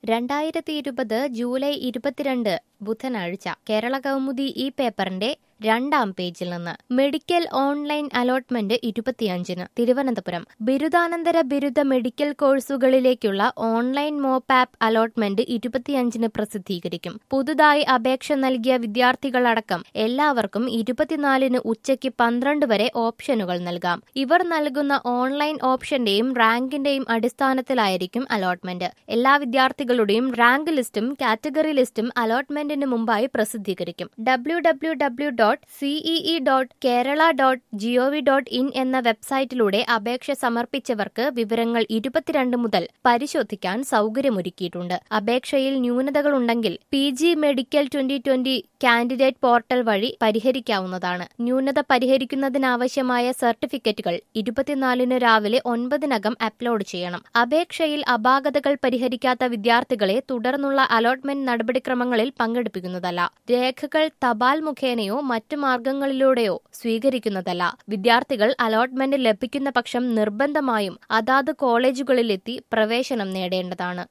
രണ്ടായിരത്തി ഇരുപത് ജൂലൈ ഇരുപത്തിരണ്ട് ബുധനാഴ്ച കേരള കൗമുദി ഈ പേപ്പറിന്റെ രണ്ടാം പേജിൽ നിന്ന് മെഡിക്കൽ ഓൺലൈൻ അലോട്ട്മെന്റ് ഇരുപത്തിയഞ്ചിന് തിരുവനന്തപുരം ബിരുദാനന്തര ബിരുദ മെഡിക്കൽ കോഴ്സുകളിലേക്കുള്ള ഓൺലൈൻ മോപ്പ് ആപ്പ് അലോട്ട്മെന്റ് ഇരുപത്തിയഞ്ചിന് പ്രസിദ്ധീകരിക്കും പുതുതായി അപേക്ഷ നൽകിയ വിദ്യാർത്ഥികളടക്കം എല്ലാവർക്കും ഇരുപത്തിനാലിന് ഉച്ചയ്ക്ക് പന്ത്രണ്ട് വരെ ഓപ്ഷനുകൾ നൽകാം ഇവർ നൽകുന്ന ഓൺലൈൻ ഓപ്ഷന്റെയും റാങ്കിന്റെയും അടിസ്ഥാനത്തിലായിരിക്കും അലോട്ട്മെന്റ് എല്ലാ വിദ്യാർത്ഥികളുടെയും റാങ്ക് ലിസ്റ്റും കാറ്റഗറി ലിസ്റ്റും അലോട്ട്മെന്റിന് മുമ്പായി പ്രസിദ്ധീകരിക്കും W W W dot C E E dot Kerala dot G O V dot in എന്ന വെബ്സൈറ്റിലൂടെ അപേക്ഷ സമർപ്പിച്ചവർക്ക് വിവരങ്ങൾ ഇരുപത്തിരണ്ട് മുതൽ പരിശോധിക്കാൻ സൗകര്യമൊരുക്കിയിട്ടുണ്ട് അപേക്ഷയിൽ ന്യൂനതകളുണ്ടെങ്കിൽ P G medical twenty twenty candidate portal വഴി പരിഹരിക്കാവുന്നതാണ് ന്യൂനത പരിഹരിക്കുന്നതിനാവശ്യമായ സർട്ടിഫിക്കറ്റുകൾ ഇരുപത്തിനാലിന് രാവിലെ ഒൻപതിനകം അപ്ലോഡ് ചെയ്യണം അപേക്ഷയിൽ അപാകതകൾ പരിഹരിക്കാത്ത വിദ്യാർത്ഥികളെ തുടർന്നുള്ള അലോട്ട്മെന്റ് നടപടിക്രമങ്ങളിൽ പങ്കെടുപ്പിക്കുന്നതല്ല രേഖകൾ തപാൽ മുഖേനയോ മറ്റു മാർഗങ്ങളിലൂടെയോ സ്വീകരിക്കുന്നതല്ല വിദ്യാർത്ഥികൾ അലോട്ട്മെന്റ് ലഭിക്കുന്ന പക്ഷം നിർബന്ധമായും അതാത് കോളേജുകളിലെത്തി പ്രവേശനം നേടേണ്ടതാണ്